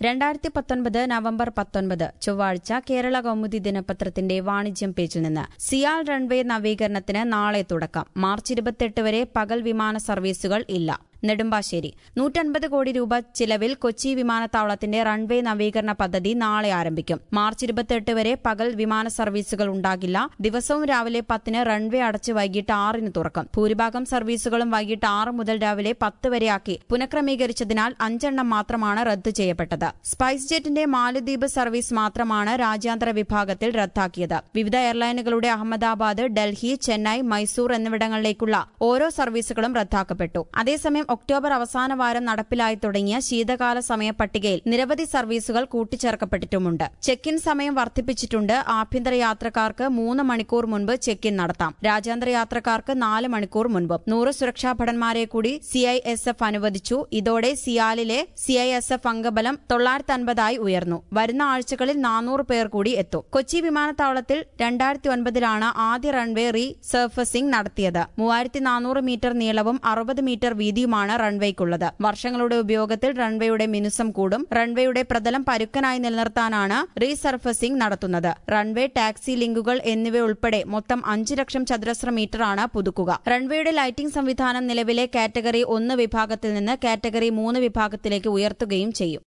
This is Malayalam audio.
രണ്ടായിരത്തി പത്തൊൻപത് നവംബർ പത്തൊൻപത് ചൊവ്വാഴ്ച കേരള കൗമുദി ദിനപത്രത്തിന്റെ വാണിജ്യം പേജിൽ നിന്ന് സിയാൽ റൺവേ നവീകരണത്തിന് നാളെ തുടക്കം മാർച്ച് ഇരുപത്തെട്ട് വരെ പകൽ വിമാന സർവീസുകൾ ഇല്ല നെടുമ്പാശ്ശേരി നൂറ്റൻപത് കോടി രൂപ ചിലവിൽ കൊച്ചി വിമാനത്താവളത്തിന്റെ റൺവേ നവീകരണ പദ്ധതി നാളെ ആരംഭിക്കും മാർച്ച് ഇരുപത്തെട്ട് വരെ പകൽ വിമാന സർവീസുകൾ ഉണ്ടാകില്ല ദിവസവും രാവിലെ പത്തിന് റൺവേ അടച്ച് വൈകിട്ട് ആറിന് തുറക്കും ഭൂരിഭാഗം സർവീസുകളും വൈകിട്ട് ആറ് മുതൽ രാവിലെ പത്ത് വരെയാക്കി പുനഃക്രമീകരിച്ചതിനാൽ അഞ്ചെണ്ണം മാത്രമാണ് റദ്ദു ചെയ്യപ്പെട്ടത് സ്പൈസ് ജെറ്റിന്റെ മാലദ്വീപ് സർവീസ് മാത്രമാണ് രാജ്യാന്തര വിഭാഗത്തിൽ റദ്ദാക്കിയത് വിവിധ എയർലൈനുകളുടെ അഹമ്മദാബാദ് ഡൽഹി ചെന്നൈ മൈസൂർ എന്നിവിടങ്ങളിലേക്കുള്ള ഓരോ സർവീസുകളും റദ്ദാക്കപ്പെട്ടു അതേസമയം ഒക്ടോബർ അവസാന വാരം നടപ്പിലായി തുടങ്ങിയ ശീതകാല സമയ പട്ടികയിൽ നിരവധി സർവീസുകൾ കൂട്ടിച്ചേർക്കപ്പെട്ടിട്ടുമുണ്ട് ചെക്ക് ഇൻ സമയം വർദ്ധിപ്പിച്ചിട്ടുണ്ട് ആഭ്യന്തര യാത്രക്കാർക്ക് മൂന്ന് മണിക്കൂർ മുൻപ് ചെക്ക് ഇൻ നടത്താം രാജ്യാന്തര യാത്രക്കാർക്ക് നാല് മണിക്കൂർ മുൻപും നൂറ് സുരക്ഷാ ഭടന്മാരെ കൂടി സിഐഎസ്എഫ് അനുവദിച്ചു ഇതോടെ സിയാലിലെ സിഐഎസ്എഫ് അംഗബലം തൊള്ളായിരത്തി അൻപതായി ഉയർന്നു വരുന്ന ആഴ്ചകളിൽ നാനൂറ് പേർ കൂടി എത്തും കൊച്ചി വിമാനത്താവളത്തിൽ രണ്ടായിരത്തി ഒൻപതിലാണ് ആദ്യ റൺവേ റീ സർഫസിംഗ് നടത്തിയത് മൂവായിരത്തി നാനൂറ് മീറ്റർ നീളവും അറുപത് മീറ്റർ വീതിയുമാണ് റൺവേക്കുള്ളത് വർഷങ്ങളുടെ ഉപയോഗത്തിൽ റൺവേയുടെ മിനുസം കൂടും റൺവേയുടെ പ്രതലം പരുക്കനായി നിലനിർത്താനാണ് റീസർഫസിംഗ് നടത്തുന്നത് റൺവേ ടാക്സി ലിങ്കുകൾ എന്നിവ ഉൾപ്പെടെ മൊത്തം അഞ്ച് ലക്ഷം ചതുരശ്ര മീറ്ററാണ് പുതുക്കുക റൺവേയുടെ ലൈറ്റിംഗ് സംവിധാനം നിലവിലെ കാറ്റഗറി ഒന്ന് വിഭാഗത്തിൽ നിന്ന് കാറ്റഗറി മൂന്ന് വിഭാഗത്തിലേക്ക് ഉയർത്തുകയും ചെയ്യും